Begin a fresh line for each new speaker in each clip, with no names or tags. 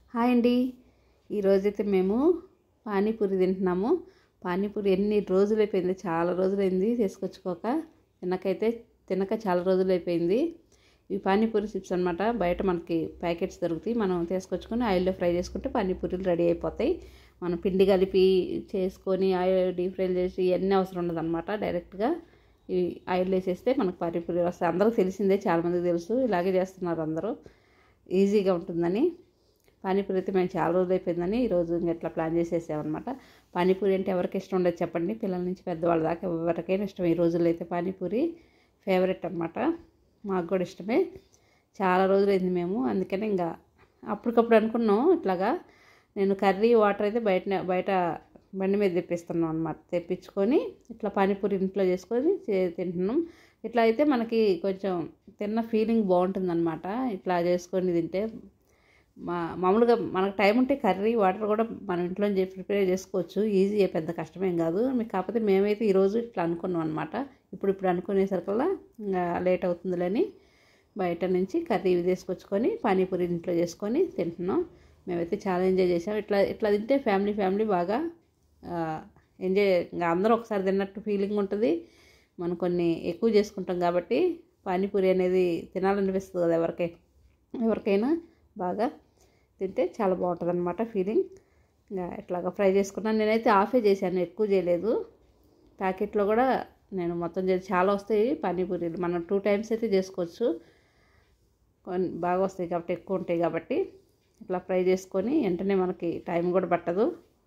hi అండి ఈరోజైతే మేము పానీపూరి తింటున్నాము పానీపూరి ఎన్ని రోజులు అయిపోయింది చాలా రోజులైంది తీసుకొచ్చుకోక తినకైతే తినక చాలా రోజులు అయిపోయింది ఇవి పానీపూరి చిప్స్ అనమాట బయట మనకి ప్యాకెట్స్ దొరుకుతాయి మనం తీసుకొచ్చుకొని ఆయిల్లో ఫ్రై చేసుకుంటే పానీపూరీలు రెడీ అయిపోతాయి మనం పిండి కలిపి చేసుకొని ఆయిల్ డీప్ ఫ్రై చేసి ఇవన్నీ అవసరం ఉండదు అనమాట డైరెక్ట్గా ఈ ఆయిల్ వేసేస్తే మనకు పానీపూరి వస్తాయి అందరికీ తెలిసిందే చాలామందికి తెలుసు ఇలాగే చేస్తున్నారు అందరూ ఈజీగా ఉంటుందని పానీపూరి అయితే మేము చాలా రోజులు అయిపోయిందని ఈరోజు ఇంక ఇట్లా ప్లాన్ చేసేసామన్నమాట పానీపూరి అంటే ఎవరికి ఇష్టం ఉండదు చెప్పండి పిల్లల నుంచి పెద్దవాళ్ళ దాకా ఎవరికైనా ఇష్టం ఈ రోజుల్లో అయితే పానీపూరి ఫేవరెట్ అనమాట మాకు కూడా ఇష్టమే చాలా రోజులైంది మేము అందుకని ఇంకా అప్పటికప్పుడు అనుకున్నాం ఇట్లాగా నేను కర్రీ వాటర్ అయితే బయట బయట బండి మీద తెప్పిస్తున్నాం అనమాట తెప్పించుకొని ఇట్లా పానీపూరి ఇంట్లో చేసుకొని చే- తింటున్నాం ఇట్లా అయితే మనకి కొంచెం తిన్న ఫీలింగ్ బాగుంటుంది అనమాట ఇట్లా చేసుకొని తింటే మా మామూలుగా మనకు టైం ఉంటే కర్రీ వాటర్ కూడా మనం ఇంట్లో ప్రిపేర్ చేసుకోవచ్చు ఈజీ పెద్ద కష్టమేం కాదు మీకు కాకపోతే మేమైతే ఈరోజు ఇట్లా అనుకున్నాం అనమాట ఇప్పుడు ఇప్పుడు అనుకునేసరికల్లా ఇంకా లేట్ అవుతుందిలేని బయట నుంచి కర్రీ ఇవి తీసుకొచ్చుకొని పానీపూరి ఇంట్లో చేసుకొని తింటున్నాం మేమైతే చాలా ఎంజాయ్ చేసాం ఇట్లా ఇట్లా తింటే ఫ్యామిలీ ఫ్యామిలీ బాగా ఆ, ఎంజాయ్ ఇంకా అందరూ ఒకసారి తిన్నట్టు ఫీలింగ్ ఉంటుంది మనం కొన్ని ఎక్కువ చేసుకుంటాం కాబట్టి పానీపూరి అనేది తినాలనిపిస్తుంది కదా ఎవరికైనా ఎవరికైనా బాగా తింటే చాలా బాగుంటుంది అనమాట ఫీలింగ్ ఇంకా ఇట్లాగా ఫ్రై చేసుకున్నాను నేనైతే ఆఫే చేశాను ఎక్కువ చేయలేదు ప్యాకెట్లో కూడా నేను మొత్తం చేసి చాలా వస్తాయి పానీపూరీలు మనం టూ టైమ్స్ అయితే చేసుకోవచ్చు కొన్ని బాగా వస్తాయి కాబట్టి ఎక్కువ ఉంటాయి కాబట్టి ఇట్లా ఫ్రై చేసుకొని వెంటనే మనకి టైం కూడా పట్టదు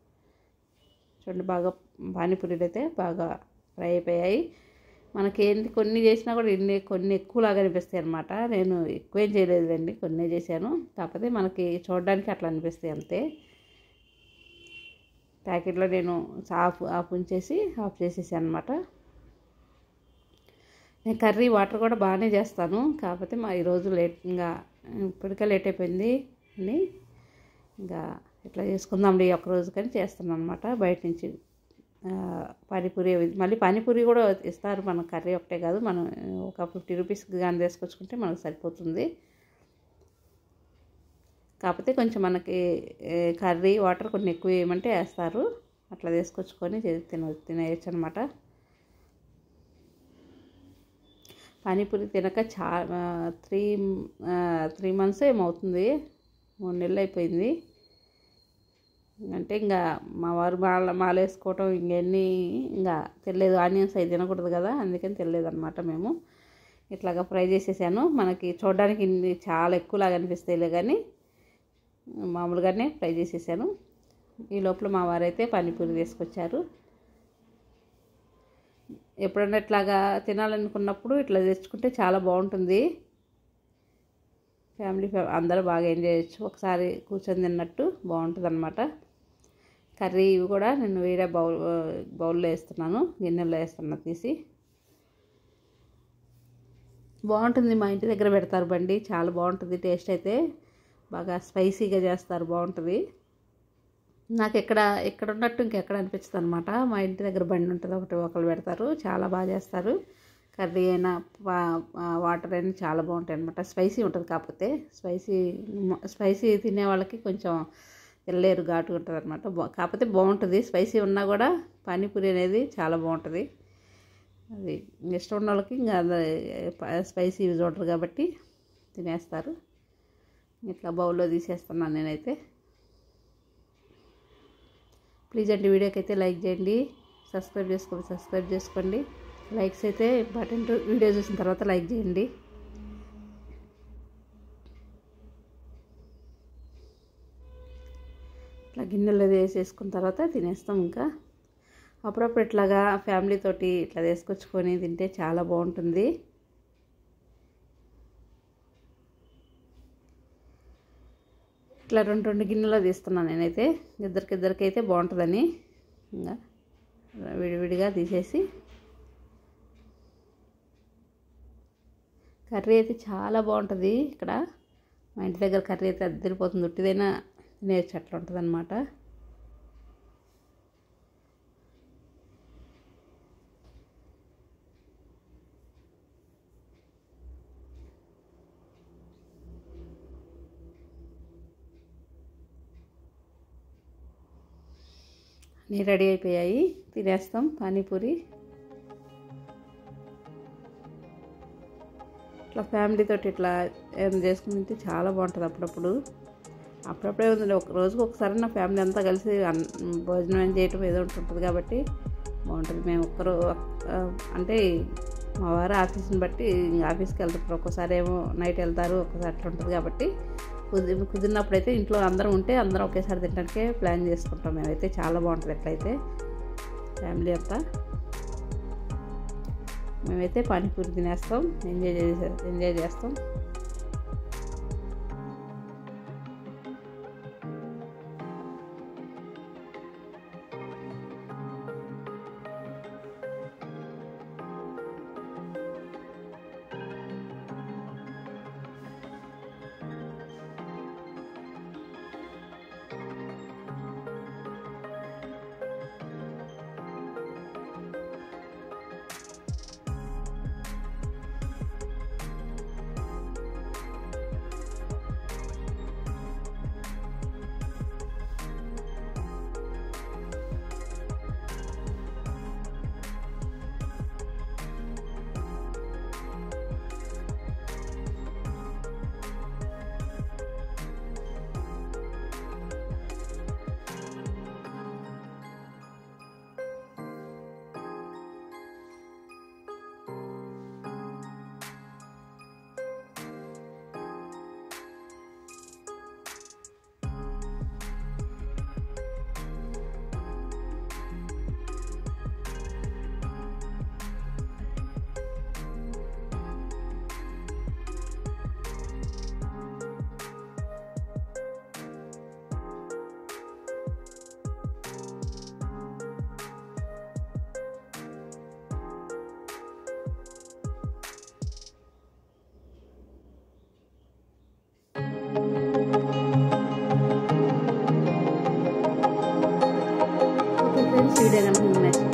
చూడండి బాగా పానీపూరీలు అయితే బాగా ఫ్రై అయిపోయాయి మనకి ఏంటి కొన్ని చేసినా కూడా ఇన్ని కొన్ని ఎక్కువలాగా అనిపిస్తాయి అనమాట నేను ఎక్కువేం చేయలేదులేండి కొన్ని చేశాను కాకపోతే మనకి చూడడానికి అట్లా అనిపిస్తాయి అంతే ప్యాకెట్లో నేను ఆఫ్ ఆఫ్ ఉంచేసి ఆఫ్ చేసేసాను అనమాట నేను కర్రీ వాటర్ కూడా బాగానే చేస్తాను కాకపోతే మా ఈరోజు లేట్ ఇంకా ఇప్పటికే లేట్ అయిపోయింది అని ఇంకా ఇట్లా చేసుకుందాంలే ఈ ఒక్క రోజు కానీ చేస్తున్నాను అనమాట బయట నుంచి ఆ, పానీపూరి అవి- మళ్ళీ పానీపూరి కూడా ఇస్తారు మన కర్రీ ఒకటే కాదు మనం ఒక ఫిఫ్టీ రూపీస్కి కానీ తీసుకొచ్చుకుంటే మనకు సరిపోతుంది కాకపోతే కొంచెం మనకి ఏ, కర్రీ వాటర్ కొన్ని ఎక్కువ వేయమంటే వేస్తారు అట్లా తీసుకొచ్చుకొని చే- తిన తినేయచ్చు అనమాట పానీపూరి తినక చా త్రీ త్రీ మంత్స్ ఏమవుతుంది మూడు నెలలు అయిపోయింది అంటే ఇంకా మా వారు మాల మాల వేసుకోవటం ఇంకెన్ని ఇంకా తెలియదు ఆనియన్స్ అవి తినకూడదు కదా అందుకని తెలియదు అనమాట మేము ఇట్లాగా ఫ్రై చేసేసాను మనకి చూడడానికి ఇన్ని చాలా ఎక్కువలాగా అనిపిస్తాయిలే కానీ మామూలుగానే ఫ్రై చేసేసాను ఈ లోపల మా వారైతే పానీపూరి తీసుకొచ్చారు ఎప్పుడన్నా ఇట్లాగా తినాలనుకున్నప్పుడు ఇట్లా తెచ్చుకుంటే చాలా బాగుంటుంది ఫ్యామిలీ ఫ్యా అందరూ బాగా ఎంజాయ్ చేయొచ్చు ఒకసారి కూర్చొని తిన్నట్టు బాగుంటుంది అనమాట కర్రీ ఇవి కూడా నేను వేరే బౌల్ బౌల్లో వేస్తున్నాను గిన్నెలో వేస్తున్నా తీసి బాగుంటుంది మా ఇంటి దగ్గర పెడతారు బండి చాలా బాగుంటుంది టేస్ట్ అయితే బాగా స్పైసీగా చేస్తారు బాగుంటుంది నాకు ఎక్కడ ఎక్కడ ఉన్నట్టు ఇంకెక్కడ అనిపించదు అనమాట మా ఇంటి దగ్గర బండి ఉంటుంది ఒకటి ఒకరు పెడతారు చాలా బాగా చేస్తారు కర్రీ అయినా వా- ఆ, వాటర్ అయినా చాలా బాగుంటాయి అనమాట స్పైసీ ఉంటుంది కాకపోతే స్పైసీ స్పైసీ తినే వాళ్ళకి కొంచెం తెల్లేరు ఘాటు ఉంటుంది అనమాట కాకపోతే బాగుంటుంది స్పైసీ ఉన్నా కూడా పానీపూరి అనేది చాలా బాగుంటుంది అది ఇష్టం ఉన్న వాళ్ళకి ఇంకా అది స్పైసీ యూజ్ ఉంటారు కాబట్టి తినేస్తారు ఇట్లా బౌల్లో తీసేస్తున్నాను నేనైతే ప్లీజ్ అండి వీడియోకి అయితే లైక్ చేయండి సబ్స్క్రైబ్ చేసుకోండి సబ్స్క్రైబ్ చేసుకోండి లైక్స్ అయితే ఇంపార్టెంట్ వీడియో చూసిన తర్వాత లైక్ చేయండి ఇట్లా గిన్నెలో వేసేసుకున్న తర్వాత తినేస్తాం ఇంకా అప్పుడప్పుడు ఇట్లాగా ఫ్యామిలీ తోటి ఇట్లా తీసుకొచ్చుకొని తింటే చాలా బాగుంటుంది ఇట్లా రెండు రెండు గిన్నెలో తీస్తున్నాను నేనైతే ఇద్దరికి ఇద్దరికి అయితే బాగుంటుందని ఇంకా విడివిడిగా తీసేసి కర్రీ అయితే చాలా బాగుంటుంది ఇక్కడ మా ఇంటి దగ్గర కర్రీ అయితే అద్దరిపోతుంది ఉట్టిదైనా తినేయచ్చు అట్లా ఉంటుంది అనమాట నీ రెడీ అయిపోయాయి తినేస్తాం పానీపూరి ఇట్లా ఫ్యామిలీతో ఇట్లా ఏం చేసుకుని తింటే చాలా బాగుంటుంది అప్పుడప్పుడు అప్పుడప్పుడే ఉంది ఒక రోజుకి ఒకసారి నా ఫ్యామిలీ అంతా కలిసి అన్- భోజనం చేయటం ఏదో ఒకటి ఉంటుంది కాబట్టి బాగుంటుంది మేము ఒక్కరు ఆ, అంటే మా వారు ఆఫీస్ని బట్టి ఆఫీస్కి వెళ్తారు ఒక్కోసారి ఏమో నైట్ వెళ్తారు ఒక్కోసారి అట్లా ఉంటుంది కాబట్టి కుది కుదిరినప్పుడు అయితే ఇంట్లో అందరం ఉంటే అందరం ఒకేసారి తినడానికే ప్లాన్ చేసుకుంటాం మేమైతే చాలా బాగుంటుంది ఎట్లయితే ఫ్యామిలీ అంతా మేమైతే పానీపూరి తినేస్తాం ఎంజాయ్ చేసే ఎంజాయ్ చేస్తాం ఓకే ఫ్రెండ్స్ వీడియో కనుక మీకు నచ్చితే